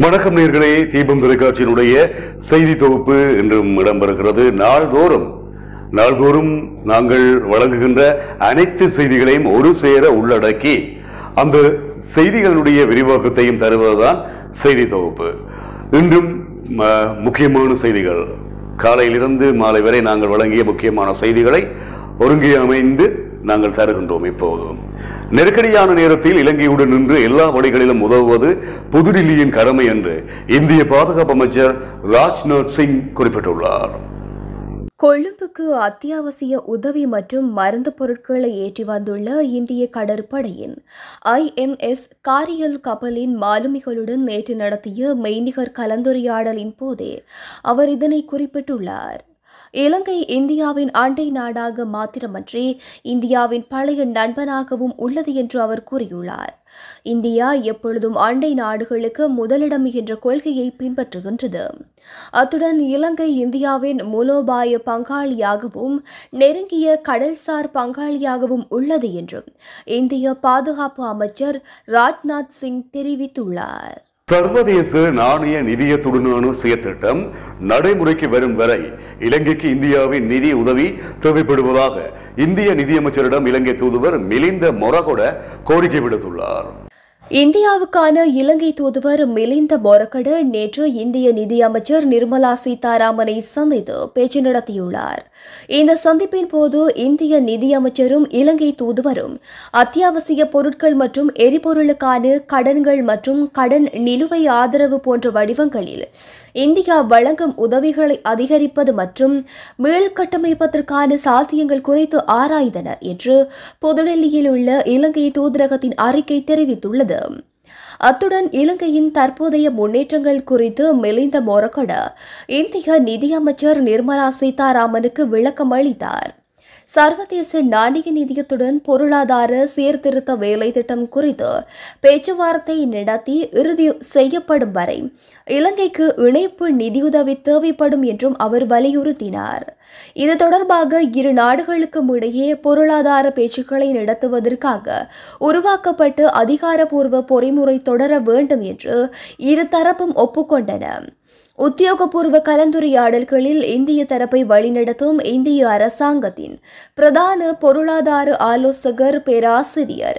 வணக்கம் நேர்களே தீபம் தொலைக்காட்சியினுடைய செய்தி தொகுப்பு இன்றும் இடம்பெறுகிறது நாள்தோறும் நாள்தோறும் நாங்கள் வழங்குகின்ற அனைத்து செய்திகளையும் ஒரு சேர உள்ளடக்கி அந்த செய்திகளுடைய விரிவாக்கத்தையும் தருவதுதான் செய்தி தொகுப்பு இன்றும் ம- முக்கியமான செய்திகள் காலையிலிருந்து மாலை வரை நாங்கள் வழங்கிய முக்கியமான செய்திகளை ஒருங்கே அமைந்து நாங்கள் தருகின்றோம் இப்போதும் நெருக்கடியான நேரத்தில் இலங்கையுடன் நின்று எல்லா வழிகளிலும் உதவுவது புதுடில்லியின் கடமை என்று இந்திய பாதுகாப்பு அமைச்சர் ராஜ்நாத் சிங் குறிப்பிட்டுள்ளார் கொழும்புக்கு அத்தியாவசிய உதவி மற்றும் மருந்து பொருட்களை ஏற்றி வந்துள்ள இந்திய கடற்படையின் ஐஎன்எஸ் காரியல் கப்பலின் மாலுமிகளுடன் நேற்று நடத்திய மெய்நிகர் கலந்துரையாடலின் போதே அவர் இதனை குறிப்பிட்டுள்ளார் இலங்கை இந்தியாவின் அண்டை நாடாக மாத்திரமன்றி இந்தியாவின் பழைய நண்பனாகவும் உள்ளது என்று அவர் கூறியுள்ளார் இந்தியா எப்பொழுதும் அண்டை நாடுகளுக்கு முதலிடம் என்ற கொள்கையை பின்பற்றுகின்றது அத்துடன் இலங்கை இந்தியாவின் மூலோபாய பங்காளியாகவும் நெருங்கிய கடல்சார் பங்காளியாகவும் உள்ளது என்றும் இந்திய பாதுகாப்பு அமைச்சர் ராஜ்நாத் சிங் தெரிவித்துள்ளார் சர்வதேச நாணய நிதியத்துடனான செயற்திட்டம் நடைமுறைக்கு வரும் வரை இலங்கைக்கு இந்தியாவின் நிதி உதவி தேவைப்படுவதாக இந்திய நிதியமைச்சரிடம் இலங்கை தூதுவர் மிலிந்த மொரகொட கோரிக்கை விடுத்துள்ளார் இந்தியாவுக்கான இலங்கை தூதுவர் மிலிந்த மொரக்கட நேற்று இந்திய நிதியமைச்சர் நிர்மலா சீதாராமனை சந்தித்து பேச்சு நடத்தியுள்ளார் இந்த சந்திப்பின் போது இந்திய நிதியமைச்சரும் இலங்கை தூதுவரும் அத்தியாவசிய பொருட்கள் மற்றும் எரிபொருளுக்கான கடன்கள் மற்றும் கடன் நிலுவை ஆதரவு போன்ற வடிவங்களில் இந்தியா வழங்கும் உதவிகளை அதிகரிப்பது மற்றும் மீள்கட்டமைப்பதற்கான சாத்தியங்கள் குறித்து ஆராய்ந்தனர் என்று புதுடெல்லியில் உள்ள இலங்கை தூதரகத்தின் அறிக்கை தெரிவித்துள்ளது அத்துடன் இலங்கையின் தற்போதைய முன்னேற்றங்கள் குறித்து மிலிந்த மொரக்கொட இந்திய நிதியமைச்சர் நிர்மலா சீதாராமனுக்கு விளக்கம் அளித்தார் சர்வதேச நாணய நிதியத்துடன் பொருளாதார சீர்திருத்த வேலை திட்டம் குறித்து பேச்சுவார்த்தை நடத்தி இறுதி செய்யப்படும் வரை இலங்கைக்கு இணைப்பு நிதியுதவி தேவைப்படும் என்றும் அவர் வலியுறுத்தினார் இது தொடர்பாக இரு நாடுகளுக்கும் இடையே பொருளாதார பேச்சுக்களை நடத்துவதற்காக உருவாக்கப்பட்டு அதிகாரப்பூர்வ பொறிமுறை தொடர வேண்டும் என்று இரு தரப்பும் ஒப்புக்கொண்டன உத்தியோகபூர்வ கலந்துரையாடல்களில் இந்திய தரப்பை வழிநடத்தும் இந்திய அரசாங்கத்தின் பிரதான பொருளாதார ஆலோசகர் பேராசிரியர்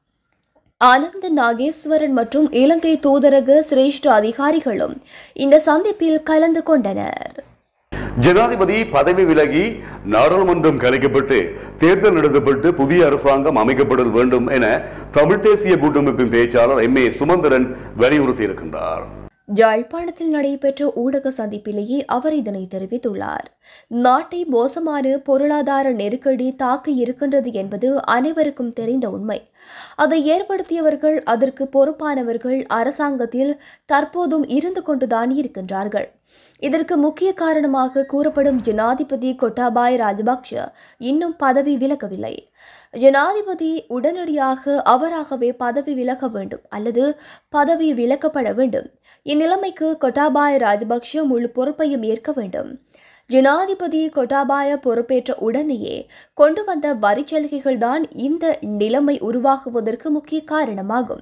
ஆனந்த நாகேஸ்வரன் மற்றும் இலங்கை தூதரக சிரேஷ்ட அதிகாரிகளும் இந்த சந்திப்பில் கலந்து கொண்டனர் ஜனாதிபதி பதவி விலகி நாடாளுமன்றம் கலைக்கப்பட்டு தேர்தல் நடத்தப்பட்டு புதிய அரசாங்கம் அமைக்கப்படல் வேண்டும் என தமிழ் தேசிய கூட்டமைப்பின் பேச்சாளர் எம் ஏ சுமந்திரன் வலியுறுத்தியிருக்கின்றார் யாழ்ப்பாணத்தில் நடைபெற்ற ஊடக சந்திப்பிலேயே அவர் இதனை தெரிவித்துள்ளார் நாட்டை மோசமான பொருளாதார நெருக்கடி தாக்கி இருக்கின்றது என்பது அனைவருக்கும் தெரிந்த உண்மை அதை ஏற்படுத்தியவர்கள் அதற்கு பொறுப்பானவர்கள் அரசாங்கத்தில் தற்போதும் இருந்து கொண்டுதான் இருக்கின்றார்கள் இதற்கு முக்கிய காரணமாக கூறப்படும் ஜனாதிபதி கொட்டாபாய ராஜபக்ஷ இன்னும் பதவி விலகவில்லை ஜனாதிபதி உடனடியாக அவராகவே பதவி விலக வேண்டும் அல்லது பதவி விலக்கப்பட வேண்டும் இந்நிலைமைக்கு கொட்டாபாய ராஜபக்ஷ முழு பொறுப்பையும் ஏற்க வேண்டும் ஜனாதிபதி கொட்டாபாய பொறுப்பேற்ற உடனேயே கொண்டு வந்த வரிச்சலுகைகள் தான் இந்த நிலைமை உருவாகுவதற்கு முக்கிய காரணமாகும்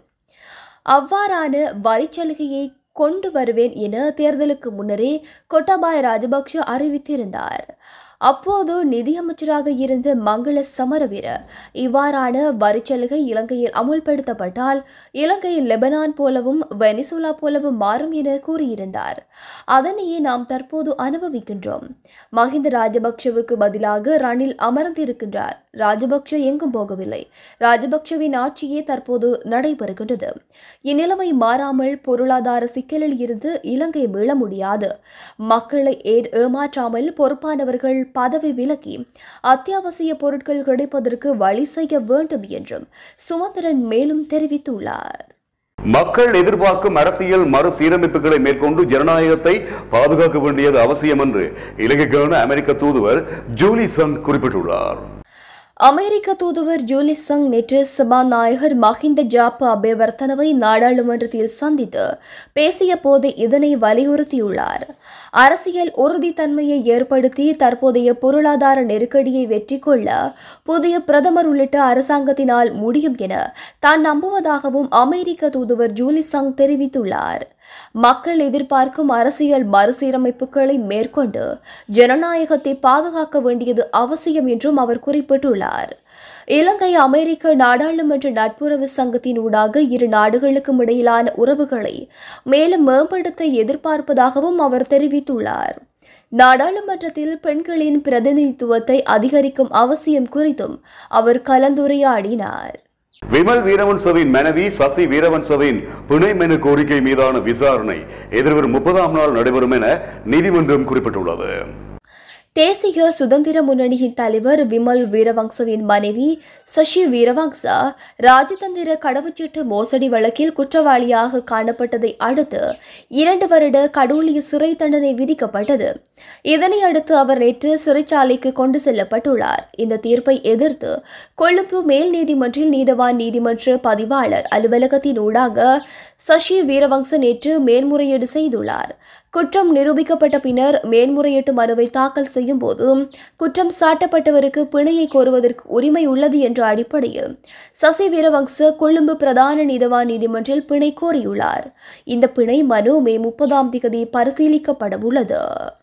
அவ்வாறான வரிச்சலுகையை கொண்டு வருவேன் என தேர்தலுக்கு முன்னரே கொட்டாபாய ராஜபக்ஷ அறிவித்திருந்தார் அப்போது நிதியமைச்சராக இருந்த மங்கள சமரவீர இவ்வாறான வரிச்சலுகை இலங்கையில் அமுல்படுத்தப்பட்டால் இலங்கை லெபனான் போலவும் வெனிசுலா போலவும் மாறும் என கூறியிருந்தார் அதனையே நாம் தற்போது அனுபவிக்கின்றோம் மஹிந்த ராஜபக்ஷவுக்கு பதிலாக ரணில் அமர்ந்திருக்கின்றார் ராஜபக்ஷ எங்கும் போகவில்லை ராஜபக்ஷவின் ஆட்சியே தற்போது நடைபெறுகின்றது இந்நிலைமை மாறாமல் பொருளாதார சிக்கலில் இருந்து இலங்கை மீள முடியாது மக்களை ஏ- ஏமாற்றாமல் பொறுப்பானவர்கள் பதவி விலகி அத்தியாவசிய பொருட்கள் கிடைப்பதற்கு வழி செய்ய வேண்டும் என்றும் சுமந்திரன் மேலும் தெரிவித்துள்ளார் மக்கள் எதிர்பார்க்கும் அரசியல் மறுசீரமைப்புகளை மேற்கொண்டு ஜனநாயகத்தை பாதுகாக்க வேண்டியது அவசியம் என்று இலங்கைக்கான அமெரிக்க தூதுவர் ஜூலி சங் குறிப்பிட்டுள்ளார் அமெரிக்க தூதுவர் ஜூலி சங் நேற்று சபாநாயகர் மஹிந்த ஜாப்ப அபேவர்த்தனவை நாடாளுமன்றத்தில் சந்தித்து பேசிய போது இதனை வலியுறுத்தியுள்ளார் அரசியல் உறுதித்தன்மையை ஏற்படுத்தி தற்போதைய பொருளாதார நெருக்கடியை வெற்றி கொள்ள புதிய பிரதமர் உள்ளிட்ட அரசாங்கத்தினால் முடியும் என தான் நம்புவதாகவும் அமெரிக்க தூதுவர் ஜூலி சங் தெரிவித்துள்ளார் மக்கள் எதிர்பார்க்கும் அரசியல் மறுசீரமைப்புகளை மேற்கொண்டு ஜனநாயகத்தை பாதுகாக்க வேண்டியது அவசியம் என்றும் அவர் குறிப்பிட்டுள்ளார் இலங்கை அமெரிக்க நாடாளுமன்ற நட்புறவு சங்கத்தின் ஊடாக இரு நாடுகளுக்கும் இடையிலான உறவுகளை மேலும் மேம்படுத்த எதிர்பார்ப்பதாகவும் அவர் தெரிவித்துள்ளார் நாடாளுமன்றத்தில் பெண்களின் பிரதிநிதித்துவத்தை அதிகரிக்கும் அவசியம் குறித்தும் அவர் கலந்துரையாடினார் விமல் வீரவன்சவின் மனைவி சசி வீரவன்சவின் பிணை மனு கோரிக்கை மீதான விசாரணை எதிர்வரும் முப்பதாம் நாள் நடைபெறும் என நீதிமன்றம் குறிப்பிட்டுள்ளது தேசிய சுதந்திர முன்னணியின் தலைவர் விமல் வீரவங்சவின் மனைவி சசி வீரவங்ச ராஜதந்திர கடவுச்சீட்டு மோசடி வழக்கில் குற்றவாளியாக காணப்பட்டதை அடுத்து இரண்டு வருட கடூழிய சிறை தண்டனை விதிக்கப்பட்டது இதனை அடுத்து அவர் நேற்று சிறைச்சாலைக்கு கொண்டு செல்லப்பட்டுள்ளார் இந்த தீர்ப்பை எதிர்த்து கொழும்பு மேல் நீதிமன்றில் நீதவான் நீதிமன்ற பதிவாளர் அலுவலகத்தின் ஊடாக சசி வீரவங்ச நேற்று மேன்முறையீடு செய்துள்ளார் குற்றம் நிரூபிக்கப்பட்ட பின்னர் மேன்முறையீட்டு மனுவை தாக்கல் செய்யும் போது குற்றம் சாட்டப்பட்டவருக்கு பிணையை கோருவதற்கு உரிமை உள்ளது என்ற அடிப்படையில் சசி வீரவங்ச கொழும்பு பிரதான நீதவான் நீதிமன்றில் பிணை கோரியுள்ளார் இந்த பிணை மனு மே முப்பதாம் தேதி பரிசீலிக்கப்பட உள்ளது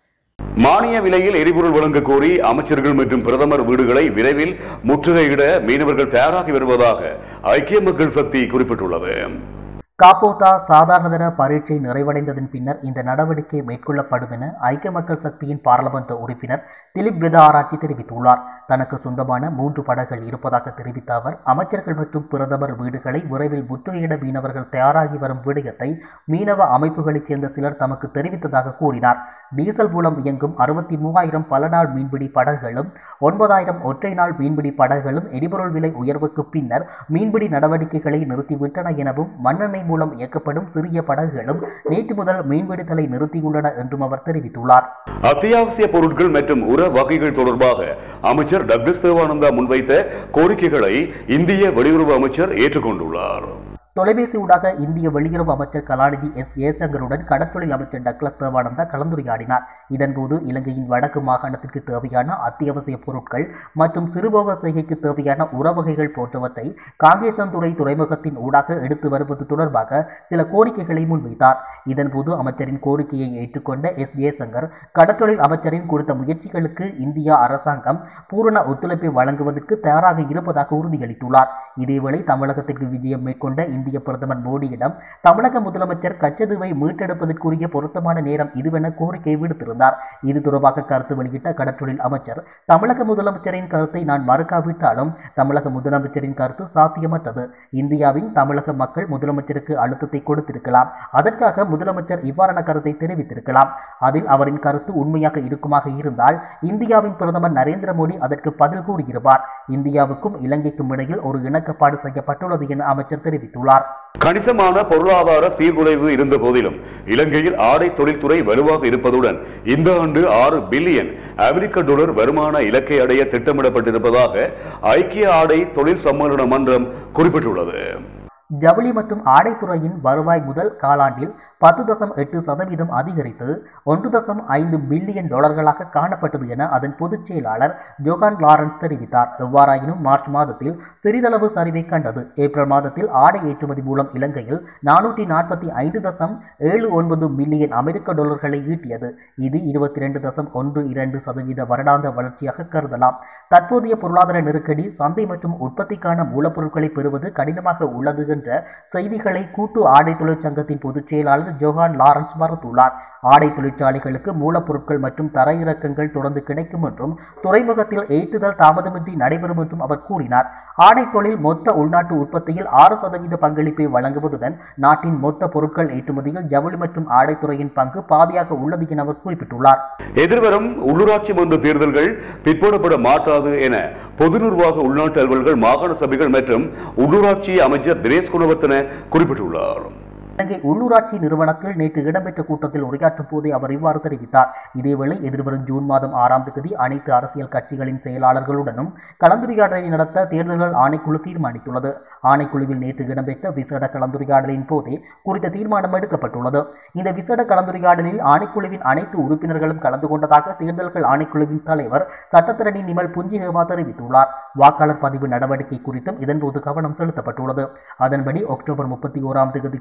மானிய விலையில் எரிபொருள் வழங்க கோரி அமைச்சர்கள் மற்றும் பிரதமர் வீடுகளை விரைவில் முற்றுகையிட மீனவர்கள் தயாராகி வருவதாக ஐக்கிய மக்கள் சக்தி குறிப்பிட்டுள்ளது காப்போத்தா சாதாரணதர பரீட்சை நிறைவடைந்ததன் பின்னர் இந்த நடவடிக்கை மேற்கொள்ளப்படும் என ஐக்கிய மக்கள் சக்தியின் பாராளுமன்ற உறுப்பினர் திலிப் வெதாராட்சி தெரிவித்துள்ளார் தனக்கு சொந்தமான மூன்று படகுகள் இருப்பதாக தெரிவித்த அவர் அமைச்சர்கள் மற்றும் பிரதமர் வீடுகளை விரைவில் முற்றுகையிட மீனவர்கள் தயாராகி வரும் விடயத்தை மீனவ அமைப்புகளைச் சேர்ந்த சிலர் தமக்கு தெரிவித்ததாக கூறினார் டீசல் மூலம் இயங்கும் அறுபத்தி மூவாயிரம் பல நாள் மீன்பிடி படகுகளும் ஒன்பதாயிரம் ஒற்றை நாள் மீன்பிடி படகுகளும் எரிபொருள் விலை உயர்வுக்கு பின்னர் மீன்பிடி நடவடிக்கைகளை நிறுத்திவிட்டன எனவும் மண்ணெண்ணெய் மூலம் இயக்கப்படும் சிறிய படகுகளும் நேற்று முதல் மீன்பிடித்தலை நிறுத்தியுள்ளன என்றும் அவர் தெரிவித்துள்ளார் அத்தியாவசிய பொருட்கள் மற்றும் உர வகைகள் தொடர்பாக அமைச்சர் டக்ளஸ் தேவானந்தா முன்வைத்த கோரிக்கைகளை இந்திய வெளியுறவு அமைச்சர் ஏற்றுக்கொண்டுள்ளார் தொலைபேசி ஊடாக இந்திய வெளியுறவு அமைச்சர் கலாநிதி எஸ் ஜெயசங்கருடன் கடற்றொழில் அமைச்சர் டக்ளஸ் தேவானந்தா கலந்துரையாடினார் இதன்போது இலங்கையின் வடக்கு மாகாணத்திற்கு தேவையான அத்தியாவசிய பொருட்கள் மற்றும் சிறுபோக செய்கைக்கு தேவையான உரவகைகள் போன்றவற்றை காங்கேசன்துறை துறைமுகத்தின் ஊடாக எடுத்து வருவது தொடர்பாக சில கோரிக்கைகளை முன்வைத்தார் இதன்போது அமைச்சரின் கோரிக்கையை ஏற்றுக்கொண்ட எஸ் ஜெயசங்கர் கடற்றொழில் அமைச்சரின் கொடுத்த முயற்சிகளுக்கு இந்தியா அரசாங்கம் பூரண ஒத்துழைப்பை வழங்குவதற்கு தயாராக இருப்பதாக உறுதியளித்துள்ளார் இதேவேளை தமிழகத்திற்கு விஜயம் மேற்கொண்ட இந்திய பிரதமர் மோடியிடம் தமிழக முதலமைச்சர் கச்சதுவை மீட்டெடுப்பதற்குரிய பொருத்தமான நேரம் இதுவென கோரிக்கை விடுத்திருந்தார் இது தொடர்பாக கருத்து வெளியிட்ட கடற்றொழில் அமைச்சர் தமிழக முதலமைச்சரின் கருத்தை நான் மறுக்காவிட்டாலும் தமிழக முதலமைச்சரின் கருத்து சாத்தியமற்றது இந்தியாவின் தமிழக மக்கள் முதலமைச்சருக்கு அழுத்தத்தை கொடுத்திருக்கலாம் அதற்காக முதலமைச்சர் இவ்வாறான கருத்தை தெரிவித்திருக்கலாம் அதில் அவரின் கருத்து உண்மையாக இருக்குமாக இருந்தால் இந்தியாவின் பிரதமர் நரேந்திர மோடி அதற்கு பதில் கூறியிருப்பார் இந்தியாவுக்கும் இலங்கைக்கும் இடையில் ஒரு இணக்கப்பாடு செய்யப்பட்டுள்ளது என அமைச்சர் தெரிவித்துள்ளார் கணிசமான பொருளாதார சீர்குலைவு இருந்த போதிலும் இலங்கையில் ஆடை தொழில்துறை வலுவாக இருப்பதுடன் இந்த ஆண்டு ஆறு பில்லியன் அமெரிக்க டாலர் வருமான இலக்கை அடைய திட்டமிடப்பட்டிருப்பதாக ஐக்கிய ஆடை தொழில் சம்மேளன மன்றம் குறிப்பிட்டுள்ளது ஜவுளி மற்றும் ஆடைத்துறையின் வருவாய் முதல் காலாண்டில் பத்து தசம் எட்டு சதவீதம் அதிகரித்து ஒன்று தசம் ஐந்து பில்லியன் டாலர்களாக காணப்பட்டது என அதன் பொதுச் செயலாளர் ஜோகான் லாரன்ஸ் தெரிவித்தார் எவ்வாறாயினும் மார்ச் மாதத்தில் சிறிதளவு சரிவை கண்டது ஏப்ரல் மாதத்தில் ஆடை ஏற்றுமதி மூலம் இலங்கையில் நானூற்றி நாற்பத்தி ஐந்து தசம் ஏழு ஒன்பது மில்லியன் அமெரிக்க டாலர்களை ஈட்டியது இது இருபத்தி ரெண்டு தசம் ஒன்று இரண்டு சதவீத வருடாந்த வளர்ச்சியாக கருதலாம் தற்போதைய பொருளாதார நெருக்கடி சந்தை மற்றும் உற்பத்திக்கான மூலப்பொருட்களை பெறுவது கடினமாக உள்ளது என்ற செய்திகளை கூட்டு ஆடை தொழிற்சங்கத்தின் பொதுச் செயலாளர் ஜோஹான் லாரன்ஸ் மறுத்துள்ளார் ஆடை தொழிற்சாலைகளுக்கு மூலப்பொருட்கள் மற்றும் தரையிறக்கங்கள் தொடர்ந்து கிடைக்கும் என்றும் துறைமுகத்தில் ஏற்றுதல் தாமதமின்றி நடைபெறும் என்றும் அவர் கூறினார் ஆடை தொழில் மொத்த உள்நாட்டு உற்பத்தியில் ஆறு சதவீத பங்களிப்பை வழங்குவதுடன் நாட்டின் மொத்த பொருட்கள் ஏற்றுமதியில் ஜவுளி மற்றும் ஆடைத்துறையின் பங்கு பாதியாக உள்ளது என அவர் குறிப்பிட்டுள்ளார் எதிர்வரும் உள்ளூராட்சி மன்ற தேர்தல்கள் பிற்போடப்பட மாட்டாது என பொது நிர்வாக உள்நாட்டு அலுவல்கள் மாகாண சபைகள் மற்றும் உள்ளூராட்சி அமைச்சர் தினேஷ் குணவர்த்தன குறிப்பிட்டுள்ளார் இலங்கை உள்ளூராட்சி நிறுவனத்தில் நேற்று இடம்பெற்ற கூட்டத்தில் உரையாற்றும் போதே அவர் இவ்வாறு தெரிவித்தார் இதேவேளை எதிர்வரும் ஜூன் மாதம் ஆறாம் தேதி அனைத்து அரசியல் கட்சிகளின் செயலாளர்களுடனும் கலந்துரையாடலை நடத்த தேர்தல்கள் ஆணைக்குழு தீர்மானித்துள்ளது ஆணைக்குழுவில் நேற்று இடம்பெற்ற விசேட கலந்துரையாடலின் போதே குறித்த தீர்மானம் எடுக்கப்பட்டுள்ளது இந்த விசேட கலந்துரையாடலில் ஆணைக்குழுவின் அனைத்து உறுப்பினர்களும் கலந்து கொண்டதாக தேர்தல்கள் ஆணைக்குழுவின் தலைவர் சட்டத்தரணி நிமல் புஞ்சிஹேவா தெரிவித்துள்ளார் வாக்காளர் பதிவு நடவடிக்கை குறித்தும் இதன்போது கவனம் செலுத்தப்பட்டுள்ளது அதன்படி அக்டோபர் முப்பத்தி ஓராம் தேதிக்குள் வாக்கு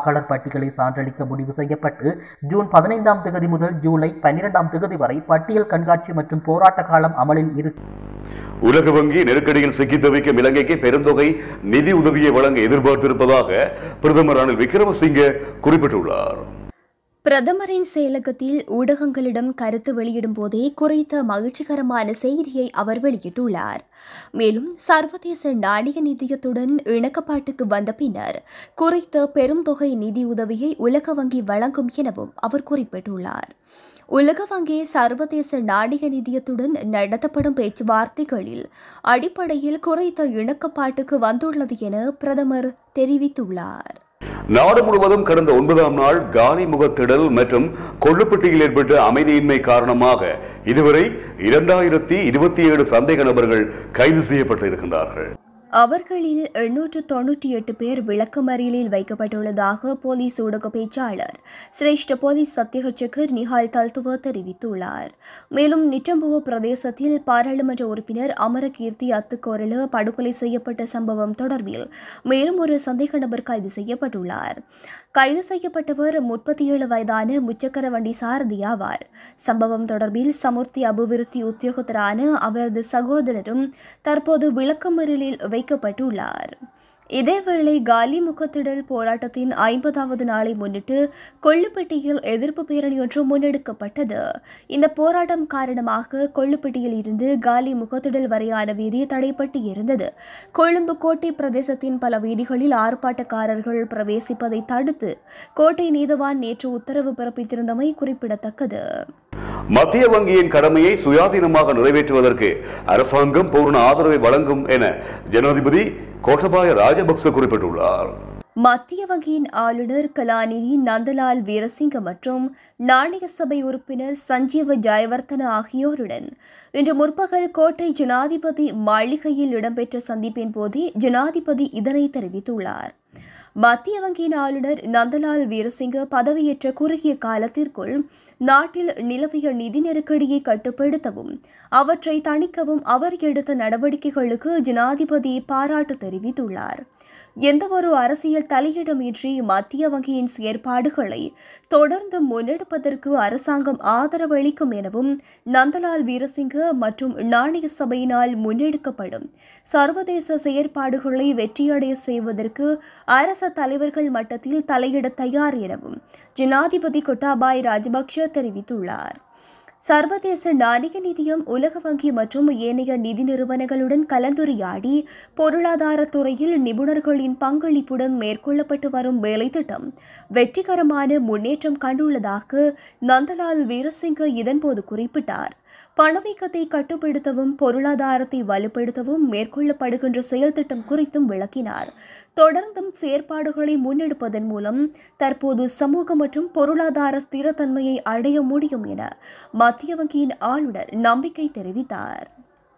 வாக்காளர் பட்டியலை சான்றளிக்க முடிவு செய்யப்பட்டு ஜூன் பதினைந்தாம் தேதி முதல் ஜூலை பன்னிரெண்டாம் தேதி வரை பட்டியல் கண்காட்சி மற்றும் போராட்ட காலம் அமலில் இருக்கும் உலக வங்கி நெருக்கடியில் சிக்கி தவிக்கும் இலங்கைக்கு பெருந்தொகை நிதி உதவியை வழங்க எதிர்பார்த்திருப்பதாக பிரதமர் ரணில் விக்ரமசிங்கே குறிப்பிட்டுள்ளார் பிரதமரின் செயலகத்தில் ஊடகங்களிடம் கருத்து வெளியிடும் போதே குறித்த மகிழ்ச்சிகரமான செய்தியை அவர் வெளியிட்டுள்ளார் மேலும் சர்வதேச நாணய நிதியத்துடன் இணக்கப்பாட்டுக்கு வந்த பின்னர் குறித்த பெரும் தொகை நிதி உதவியை உலக வங்கி வழங்கும் எனவும் அவர் குறிப்பிட்டுள்ளார் உலக வங்கி சர்வதேச நாணய நிதியத்துடன் நடத்தப்படும் பேச்சுவார்த்தைகளில் அடிப்படையில் குறைத்த இணக்கப்பாட்டுக்கு வந்துள்ளது என பிரதமர் தெரிவித்துள்ளார் நாடு முழுவதும் கடந்த ஒன்பதாம் நாள் காலி முகத்திடல் மற்றும் கொள்ளுப்பட்டியில் ஏற்பட்ட அமைதியின்மை காரணமாக இதுவரை இரண்டாயிரத்தி இருபத்தி ஏழு சந்தேக நபர்கள் கைது செய்யப்பட்டிருக்கின்றார்கள் அவர்களில் எண்ணூற்று தொன்னூற்றி எட்டு பேர் விளக்கமறியலில் வைக்கப்பட்டுள்ளதாக போலீஸ் ஊடக பேச்சாளர் சிரேஷ்ட போலீஸ் அத்தியட்சகர் நிஹால் தல்துவ தெரிவித்துள்ளார் மேலும் நிட்டம்புவ பிரதேசத்தில் பாராளுமன்ற உறுப்பினர் அமரகீர்த்தி அத்துக்கோரல படுகொலை செய்யப்பட்ட சம்பவம் தொடர்பில் மேலும் ஒரு சந்தேக நபர் கைது செய்யப்பட்டுள்ளார் கைது செய்யப்பட்டவர் முப்பத்தி ஏழு வயதான முச்சக்கர வண்டி சாரதி ஆவார் சம்பவம் தொடர்பில் சமுர்த்தி அபிவிருத்தி உத்தியோகத்தரான அவரது சகோதரரும் தற்போது விளக்கமறியலில் வைக்கப்பட்டுள்ளார் இதேவேளை காலி முகத்திடல் போராட்டத்தின் ஐம்பதாவது நாளை முன்னிட்டு கொள்ளுப்பட்டியில் எதிர்ப்பு பேரணி ஒன்று முன்னெடுக்கப்பட்டது இந்த போராட்டம் காரணமாக கொள்ளுப்பட்டியில் இருந்து காலி முகத்திடல் வரையான வீதி தடைப்பட்டு இருந்தது கொழும்பு கோட்டை பிரதேசத்தின் பல வீதிகளில் ஆர்ப்பாட்டக்காரர்கள் பிரவேசிப்பதை தடுத்து கோட்டை நீதவான் நேற்று உத்தரவு பிறப்பித்திருந்தமை குறிப்பிடத்தக்கது மத்திய வங்கியின் கடமையை சுயாதீனமாக நிறைவேற்றுவதற்கு அரசாங்கம் பூர்ண ஆதரவை வழங்கும் என ஜனாதிபதி கோட்டபாய ராஜபக்ச குறிப்பிட்டுள்ளார் மத்திய வங்கியின் ஆளுநர் கலாநிதி நந்தலால் வீரசிங்க மற்றும் நாணய சபை உறுப்பினர் சஞ்சீவ ஜெயவர்தன ஆகியோருடன் இன்று முற்பகல் கோட்டை ஜனாதிபதி மாளிகையில் இடம்பெற்ற சந்திப்பின் போதே ஜனாதிபதி இதனை தெரிவித்துள்ளார் மத்திய வங்கியின் ஆளுநர் நந்தலால் வீரசிங்க பதவியேற்ற குறுகிய காலத்திற்குள் நாட்டில் நிலவிய நிதி நெருக்கடியை கட்டுப்படுத்தவும் அவற்றை தணிக்கவும் அவர் எடுத்த நடவடிக்கைகளுக்கு ஜனாதிபதி பாராட்டு தெரிவித்துள்ளார் எந்தவொரு அரசியல் தலையிடமின்றி மத்திய வங்கியின் செயற்பாடுகளை தொடர்ந்து முன்னெடுப்பதற்கு அரசாங்கம் ஆதரவு அளிக்கும் எனவும் நந்தலால் வீரசிங்க மற்றும் நாணய சபையினால் முன்னெடுக்கப்படும் சர்வதேச செயற்பாடுகளை வெற்றியடைய செய்வதற்கு அரச தலைவர்கள் மட்டத்தில் தலையிட தயார் எனவும் ஜனாதிபதி கொட்டாபாய் ராஜபக்ஷ தெரிவித்துள்ளார் சர்வதேச நாணய நிதியம் உலக வங்கி மற்றும் ஏனைய நிதி நிறுவனங்களுடன் கலந்துரையாடி பொருளாதார துறையில் நிபுணர்களின் பங்களிப்புடன் மேற்கொள்ளப்பட்டு வரும் வேலை திட்டம் வெற்றிகரமான முன்னேற்றம் கண்டுள்ளதாக நந்தலால் வீரசிங்க இதன்போது குறிப்பிட்டார் பணவீக்கத்தை கட்டுப்படுத்தவும் பொருளாதாரத்தை வலுப்படுத்தவும் மேற்கொள்ளப்படுகின்ற செயல் திட்டம் குறித்தும் விளக்கினார் தொடர்ந்தும் செயற்பாடுகளை முன்னெடுப்பதன் மூலம் தற்போது சமூக மற்றும் பொருளாதார ஸ்திரத்தன்மையை அடைய முடியும் என மத்திய வங்கியின் ஆளுநர் நம்பிக்கை தெரிவித்தார்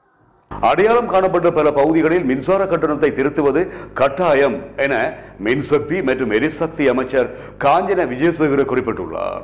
அடையாளம் காணப்பட்ட பல பகுதிகளில் மின்சார கட்டணத்தை திருத்துவது கட்டாயம் என மின்சக்தி மற்றும் எரிசக்தி அமைச்சர் காஞ்சன விஜயசேகர குறிப்பிட்டுள்ளார்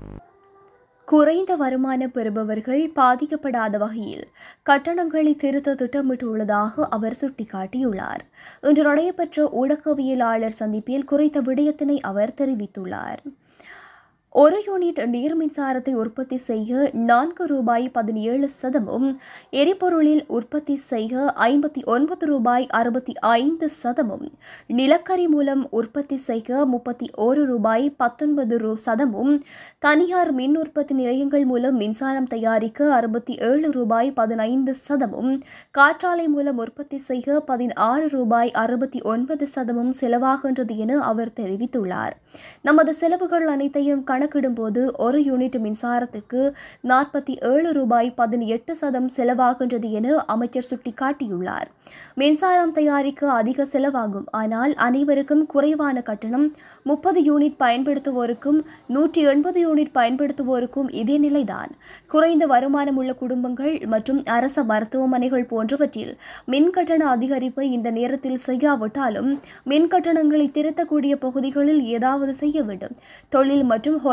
குறைந்த வருமான பெறுபவர்கள் பாதிக்கப்படாத வகையில் கட்டணங்களை திருத்த திட்டமிட்டுள்ளதாக அவர் சுட்டிக்காட்டியுள்ளார் இன்று நடைபெற்ற ஊடகவியலாளர் சந்திப்பில் குறித்த விடயத்தினை அவர் தெரிவித்துள்ளார் ஒரு யூனிட் நீர் மின்சாரத்தை உற்பத்தி செய்ய நான்கு ரூபாய் பதினேழு சதமும் எரிபொருளில் உற்பத்தி செய்ய ஐம்பத்தி ஒன்பது ரூபாய் அறுபத்தி ஐந்து சதமும் நிலக்கரி மூலம் உற்பத்தி செய்ய முப்பத்தி ஒரு ரூபாய் பத்தொன்பது ரூ சதமும் தனியார் மின் உற்பத்தி நிலையங்கள் மூலம் மின்சாரம் தயாரிக்க அறுபத்தி ஏழு ரூபாய் பதினைந்து சதமும் காற்றாலை மூலம் உற்பத்தி செய்ய பதினாறு ரூபாய் அறுபத்தி ஒன்பது சதமும் செலவாகின்றது என அவர் தெரிவித்துள்ளார் நமது செலவுகள் அனைத்தையும் கணக்கிடும்போது ஒரு யூனிட் மின்சாரத்துக்கு நாற்பத்தி ஏழு ரூபாய் பதினெட்டு சதம் செலவாகின்றது என அமைச்சர் சுட்டிக்காட்டியுள்ளார் மின்சாரம் தயாரிக்க அதிக செலவாகும் ஆனால் அனைவருக்கும் குறைவான கட்டணம் முப்பது யூனிட் பயன்படுத்துவோருக்கும் நூற்றி எண்பது யூனிட் பயன்படுத்துவோருக்கும் இதே நிலைதான் குறைந்த வருமானம் உள்ள குடும்பங்கள் மற்றும் அரச மருத்துவமனைகள் போன்றவற்றில் மின் கட்டண அதிகரிப்பை இந்த நேரத்தில் செய்யாவிட்டாலும் மின் கட்டணங்களை திருத்தக்கூடிய பகுதிகளில் ஏதாவது செய்ய வேண்டும் தொழில் மற்றும்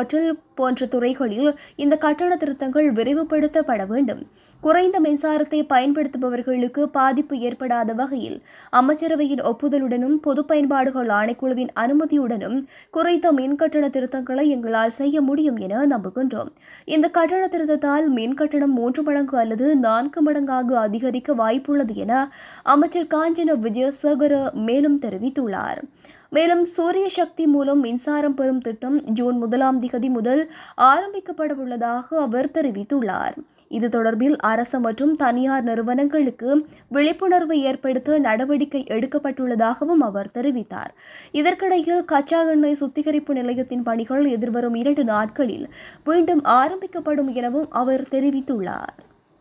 ஹோட்டல் போன்ற துறைகளில் இந்த கட்டண திருத்தங்கள் விரைவுபடுத்தப்பட வேண்டும் குறைந்த மின்சாரத்தை பயன்படுத்துபவர்களுக்கு பாதிப்பு ஏற்படாத வகையில் அமைச்சரவையின் ஒப்புதலுடனும் பொது பயன்பாடுகள் ஆணைக்குழுவின் அனுமதியுடனும் குறைந்த மின் கட்டண திருத்தங்களை எங்களால் செய்ய முடியும் என நம்புகின்றோம் இந்த கட்டண திருத்தத்தால் மின் கட்டணம் மூன்று மடங்கு அல்லது நான்கு மடங்காக அதிகரிக்க வாய்ப்புள்ளது என அமைச்சர் காஞ்சன விஜயசேகர மேலும் தெரிவித்துள்ளார் மேலும் சூரிய சக்தி மூலம் மின்சாரம் பெறும் திட்டம் ஜூன் முதலாம் திகதி முதல் ஆரம்பிக்கப்பட உள்ளதாக அவர் தெரிவித்துள்ளார் இது தொடர்பில் அரசு மற்றும் தனியார் நிறுவனங்களுக்கு விழிப்புணர்வு ஏற்படுத்த நடவடிக்கை எடுக்கப்பட்டுள்ளதாகவும் அவர் தெரிவித்தார் இதற்கிடையில் கச்சா எண்ணெய் சுத்திகரிப்பு நிலையத்தின் பணிகள் எதிர்வரும் இரண்டு நாட்களில் மீண்டும் ஆரம்பிக்கப்படும் எனவும் அவர் தெரிவித்துள்ளார்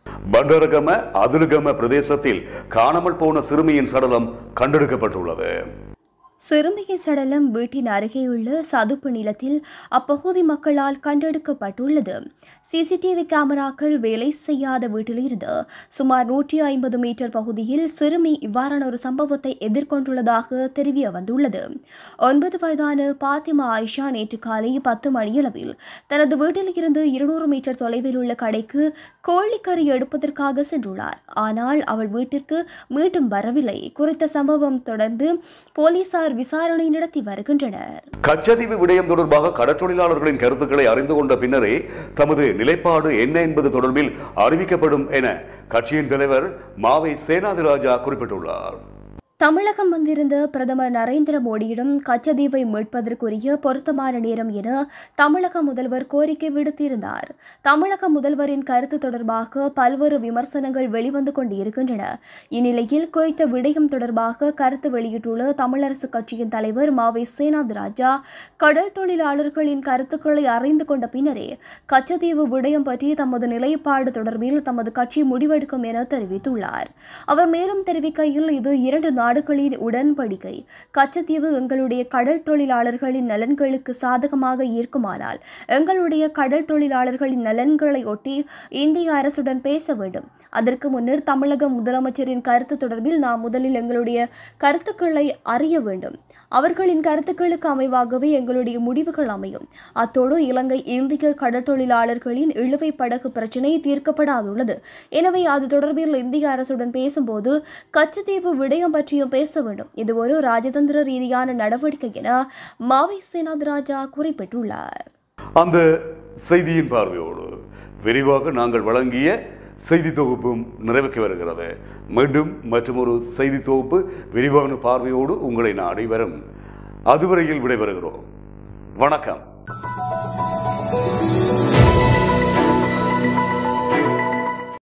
பண்டரகம அதுலுகம பிரதேசத்தில் காணாமல் போன சிறுமியின் சடலம் கண்டெடுக்கப்பட்டுள்ளது சிறுமியின் சடலம் வீட்டின் அருகேயுள்ள சதுப்பு நிலத்தில் அப்பகுதி மக்களால் கண்டெடுக்கப்பட்டுள்ளது சிசிடிவி கேமராக்கள் வேலை செய்யாத வீட்டிலிருந்து சுமார் நூற்றி ஐம்பது மீட்டர் பகுதியில் சிறுமி இவ்வாறான ஒரு சம்பவத்தை எதிர்கொண்டுள்ளதாக தெரிய வந்துள்ளது ஒன்பது வயதான பாத்திமா ஆயிஷா நேற்று காலை பத்து மணியளவில் தனது வீட்டில் இருந்து இருநூறு மீட்டர் தொலைவில் உள்ள கடைக்கு கோழிக்கறி எடுப்பதற்காக சென்றுள்ளார் ஆனால் அவள் வீட்டிற்கு மீண்டும் வரவில்லை குறித்த சம்பவம் தொடர்ந்து போலீசார் விசாரணை நடத்தி வருகின்றனர் கச்சதீவு விடயம் தொடர்பாக கடற்றொழிலாளர்களின் கருத்துக்களை அறிந்து கொண்ட பின்னரே தமது நிலைப்பாடு என்ன என்பது தொடர்பில் அறிவிக்கப்படும் என கட்சியின் தலைவர் மாவை சேனாதிராஜா குறிப்பிட்டுள்ளார் தமிழகம் வந்திருந்த பிரதமர் நரேந்திர மோடியிடம் கச்சதீவை மீட்பதற்குரிய பொருத்தமான நேரம் என தமிழக முதல்வர் கோரிக்கை விடுத்திருந்தார் தமிழக முதல்வரின் கருத்து தொடர்பாக பல்வேறு விமர்சனங்கள் வெளிவந்து கொண்டிருக்கின்றன இந்நிலையில் குறித்த விடயம் தொடர்பாக கருத்து வெளியிட்டுள்ள தமிழரசு கட்சியின் தலைவர் மாவை சேனாத் ராஜா கடல் தொழிலாளர்களின் கருத்துக்களை அறிந்து கொண்ட பின்னரே கச்சதீவு விடயம் பற்றி தமது நிலைப்பாடு தொடர்பில் தமது கட்சி முடிவெடுக்கும் என தெரிவித்துள்ளார் அவர் மேலும் தெரிவிக்கையில் இது இரண்டு நாடுகளின் உடன்படிக்கை கச்சத்தீவு எங்களுடைய கடல் தொழிலாளர்களின் நலன்களுக்கு சாதகமாக இருக்குமானால் எங்களுடைய கடல் தொழிலாளர்களின் நலன்களை ஒட்டி இந்திய அரசுடன் பேச வேண்டும் அதற்கு முன்னர் தமிழக முதலமைச்சரின் கருத்து தொடர்பில் நாம் முதலில் எங்களுடைய கருத்துக்களை அறிய வேண்டும் அவர்களின் கருத்துக்களுக்கு அமைவாகவே எங்களுடைய முடிவுகள் அமையும் அத்தோடு இலங்கை இந்திய கடல் தொழிலாளர்களின் இழுவை படகு பிரச்சினை தீர்க்கப்படாதுள்ளது எனவே அது தொடர்பில் இந்திய அரசுடன் பேசும்போது கச்சத்தீவு விடயம் பற்றியும் பேச வேண்டும் இது ஒரு ராஜதந்திர ரீதியான நடவடிக்கை என மாவை சேனாத் ராஜா குறிப்பிட்டுள்ளார் அந்த செய்தியின் பார்வையோடு விரிவாக நாங்கள் வழங்கிய செய்தி தொகுப்பும் நிறைவுக்கு வருகிறது மீண்டும் மற்றொரு செய்தி தொகுப்பு விரிவான பார்வையோடு உங்களை நாடி வரும் அதுவரையில் விடைபெறுகிறோம் வணக்கம்